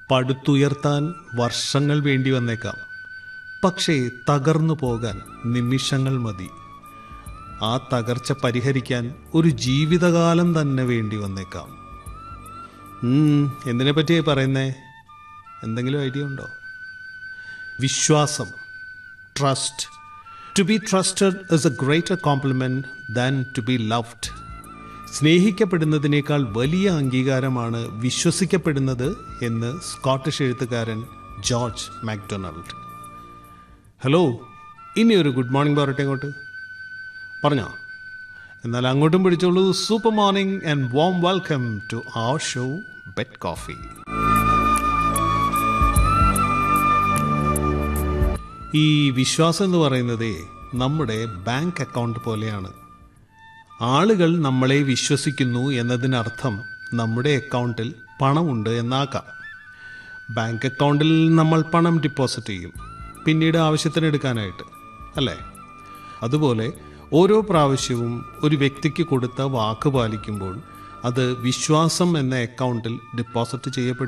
പടുത്തുയർത്താൻ വർഷങ്ങൾ വേണ്ടി വന്നേക്കാം പക്ഷേ തകർന്നു പോകാൻ നിമിഷങ്ങൾ മതി ആ തകർച്ച പരിഹരിക്കാൻ ഒരു ജീവിതകാലം തന്നെ വേണ്ടി വന്നേക്കാം ഉം, എന്തിനെ പറ്റിയായി പറയുന്നേ എന്തെങ്കിലും ഐഡിയ ഉണ്ടോ വിശ്വാസം trust to be trusted is a greater compliment than to be loved സ്നേഹിക്കപ്പെടുന്നതിനേക്കാൾ വലിയ അംഗീകാരമാണ് വിശ്വസിക്കപ്പെടുന്നത് എന്ന് സ്കോട്ടിഷ് എഴുത്തുകാരൻ ജോർജ് മാക്ഡൊണാൾഡ് ഹലോ ഇനി ഒരു ഗുഡ് മോർണിംഗ് പറയട്ടെ ഇങ്ങോട്ട് പറഞ്ഞോ എന്നാൽ അങ്ങോട്ടും പിടിച്ചോളൂ super morning and warm welcome to our show bed coffee ഈ വിശ്വാസം എന്ന് പറയുന്നത് നമ്മുടെ ബാങ്ക് അക്കൗണ്ട് പോലെയാണ് ആളുകൾ നമ്മളെ വിശ്വസിക്കുന്നു എന്നതിനർത്ഥം നമ്മുടെ അക്കൗണ്ടിൽ പണമുണ്ട് എന്നാക്കാം ബാങ്ക് അക്കൗണ്ടിൽ നമ്മൾ പണം ഡിപ്പോസിറ്റ് ചെയ്യും പിന്നീട് ആവശ്യത്തിന് എടുക്കാനായിട്ട് അല്ലേ അതുപോലെ ഓരോ പ്രാവശ്യവും ഒരു വ്യക്തിക്ക് കൊടുത്ത വാക്ക് പാലിക്കുമ്പോൾ അത് വിശ്വാസം എന്ന അക്കൗണ്ടിൽ ഡിപ്പോസിറ്റ് ചെയ്യപ്പെടും